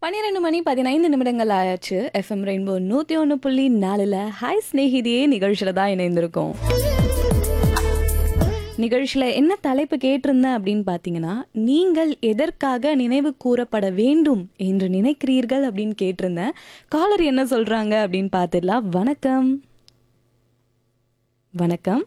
பன்னிரெண்டு மணி பதினைந்து நிமிடங்கள் ஆயாச்சு எஃப்எம் ரெயின்போ நூற்றி ஒன்று புள்ளி நாலில் ஹாய் ஸ்நேகிதியே நிகழ்ச்சியில் தான் இணைந்திருக்கோம் நிகழ்ச்சியில் என்ன தலைப்பு கேட்டிருந்தேன் அப்படின்னு பார்த்தீங்கன்னா நீங்கள் எதற்காக நினைவு கூறப்பட வேண்டும் என்று நினைக்கிறீர்கள் அப்படின்னு கேட்டிருந்தேன் காலர் என்ன சொல்கிறாங்க அப்படின்னு பார்த்துடலாம் வணக்கம் வணக்கம்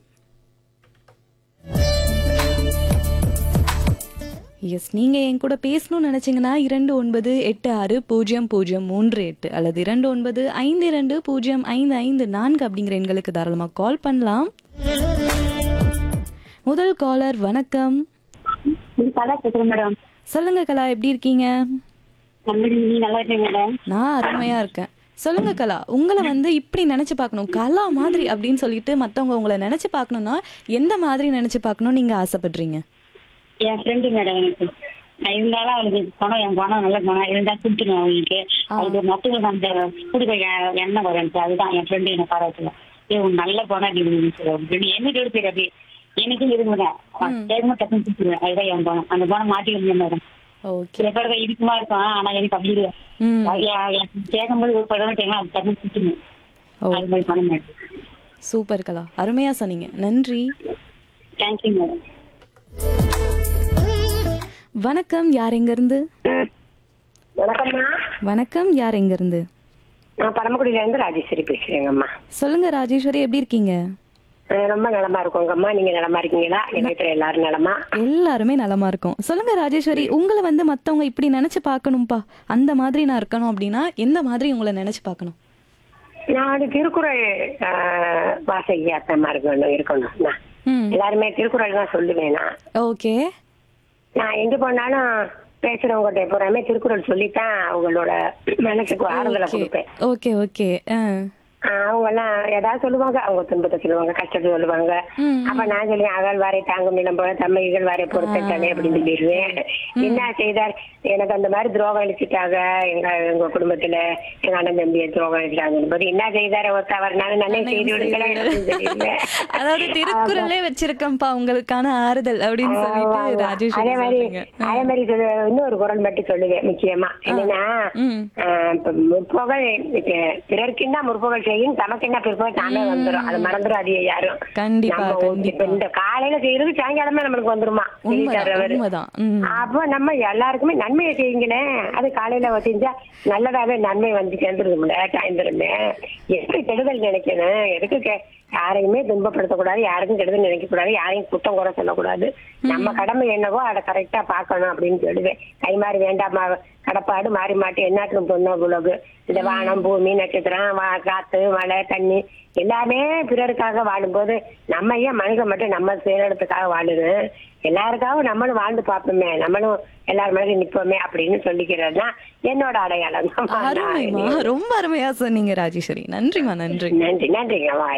எஸ் நீங்கள் என் கூட பேசணும்னு நினச்சிங்கன்னா இரண்டு ஒன்பது எட்டு ஆறு பூஜ்ஜியம் பூஜ்ஜியம் மூன்று எட்டு அல்லது இரண்டு ஒன்பது ஐந்து இரண்டு பூஜ்ஜியம் ஐந்து ஐந்து நான்கு அப்படிங்கிற எண்களுக்கு தாராளமாக கால் பண்ணலாம் முதல் காலர் வணக்கம் இது கலா பேசுறேன் மேடம் சொல்லுங்க கலா எப்படி இருக்கீங்க நம்பி நீ நல்லா இருக்கீங்க மேடம் நான் அருமையா இருக்கேன் சொல்லுங்க கலா உங்களை வந்து இப்படி நினைச்சு பார்க்கணும் கலா மாதிரி அப்படின்னு சொல்லிட்டு மத்தவங்க உங்களை நினைச்சு பார்க்கணும்னா எந்த மாதிரி நினைச்சு பார்க்கணும் நீங்க ஆசைப்படுறீங்க என் ஃப்ரெண்டு மேடம் எனக்கு நான் இருந்தாலும் அவளுக்கு பணம் என் பணம் நல்ல பணம் இருந்தா கொடுத்துருவேன் அவங்களுக்கு அவளுக்கு மற்றவங்களுக்கு அந்த குடுக்க எ- எண்ணெய் வரும் எனக்கு. அதுதான் என் ஃப்ரெண்டு என்ன பாராட்டல ஏ உன் நல்ல பணம் அப்படின்னு சொல்லி என்ன எடுத்து அப்படி எனக்கும் இருங்க கேட்கும் டக்குன்னு கொடுத்துருவேன் அதுதான் என் பணம் அந்த பணம் மாட்டி வந்து மேடம் ஓகே சில பேர் தான் இருக்குமா இருக்கும் ஆனா எனக்கு அப்படி இல்லை ம் கேட்கும்போது ஒரு படம் கேட்கலாம் அது டக்குன்னு கொடுத்துருவேன் ஓ அது மாதிரி பணம் மேடம் சூப்பர் கலா அருமையா சொன்னீங்க நன்றி தேங்க்யூ மேடம் வணக்கம் யார் எங்க இருந்து வணக்கம்மா வணக்கம் யார் எங்க இருந்து நான் பரமக்குடியில இருந்து ராஜேஸ்வரி பேசுறேங்கம்மா சொல்லுங்க ராஜேஸ்வரி எப்படி இருக்கீங்க அஹ் ரொம்ப நலமா இருக்கோங்கம்மா நீங்க நலமா இருக்கீங்களா நிலையத்துல எல்லாரும் நலமா எல்லாருமே நலமா இருக்கும் சொல்லுங்க ராஜேஸ்வரி உங்களை வந்து மத்தவங்க இப்படி நினைச்சு பார்க்கணும்ப்பா அந்த மாதிரி நான் இருக்கணும் அப்படின்னா எந்த மாதிரி உங்களை நினைச்சு பார்க்கணும் நான் ஒரு திருக்குறள் அஹ், வாசகி அத்தமா இருக்கணும் இருக்கணும் நான் ம் எல்லாருமே திருக்குறள் தான் சொல்லுவேன் நான் ஓகே நான் எங்க போனாலும் பேசுறவங்ககிட்ட பூராமே திருக்குறள் சொல்லித்தான் அவங்களோட மனசுக்கு ஆறுதலை கொடுப்பேன் ஓகே ஓகே அவங்க எல்லாம் ஏதாவது சொல்லுவாங்க அவங்க துன்பத்தை சொல்லுவாங்க கஷ்டத்தை சொல்லுவாங்க ம். அப்ப நான் சொல்லுவேன் அகல் வாரை தாங்கும் நிலம் போல தம்மைகள் வாரை பொறுத்தானே அப்படின்னு சொல்லிடுவேன் என்ன செய்தார் எனக்கு அந்த மாதிரி துரோகம் அளிச்சுட்டாங்க எங்க எங்க குடும்பத்துல எங்க அண்ணன் தம்பியை துரோகம் அளிச்சிட்டாங்க போது என்ன செய்தார் ஒருத்த அவர்னால நல்ல செய்தி விடுங்களேன் அப்படின்னு சொல்லிடுவேன். அதாவது திருக்குறளே வச்சிருக்கேன்ப்பா உங்களுக்கான ஆறுதல் அப்படின்னு சொல்லிட்டு அதே ராஜேஸ்வரி மாதிரி சொல்றீங்க அதே மாதிரி சொல்லு- இன்னொரு குரல் மட்டும் சொல்லுவேன் முக்கியமா என்னன்னா ம் ஆஹ் இப்ப முற்பகல் இப்ப பிறர்க்குன்னா முற்பகல் செய்யும் தமக்கு என்ன பிற்பகல் தானே வந்துரும் அது மறந்துடாதீங்க யாரும் கண்டிப்பா நம்ம இப்ப கண்டிப்பா இந்த காலையில செய்யறது சாயங்காலமே நம்மளுக்கு வந்துருமா உண்மைதான் சொல்லிட்டாரு அவரு. உண்மைதான் ம் அப்போ நம்ம எல்லாருக்குமே நன்மையை செய்யுங்களேன் அது காலையில செஞ்சா நல்லதாவே நன்மை வந்து சேர்ந்துருக்கும்ல சாயந்தரமே எப்படி கெடுதல் நினைக்கணும் எதுக்கு கெ- யாரையுமே துன்பப்படுத்தக்கூடாது யாருக்கும் கெடுதல் நினைக்க கூடாது யாரையும் குத்தம் குறை சொல்லக்கூடாது நம்ம கடமை என்னவோ அதை கரெக்டா பார்க்கணும் அப்படின்னு சொல்லுவேன் கை மாறி வேண்டாமா கடப்பாடு மாறி மாட்டி என்னாற்றும் பொண்ணு உலகு இந்த வானம் பூமி நட்சத்திரம் வா- காத்து மழை தண்ணி எல்லாமே பிறருக்காக வாழும்போது நம்ம ஏன் மனிதன் மட்டும் நம்ம சுயநலத்துக்காக வாழுது எல்லாருக்காகவும் நம்மளும் வாழ்ந்து பார்ப்போமே நம்மளும் எல்லாரும் மாதிரி நிப்போமே அப்படின்னு சொல்லிக்கிறது தான் என்னோட அடையாளம் அருமைமா ரொம்ப அருமையா சொன்னீங்க ராஜேஸ்வரி நன்றிமா நன்றி நன்றி நன்றிங்க வா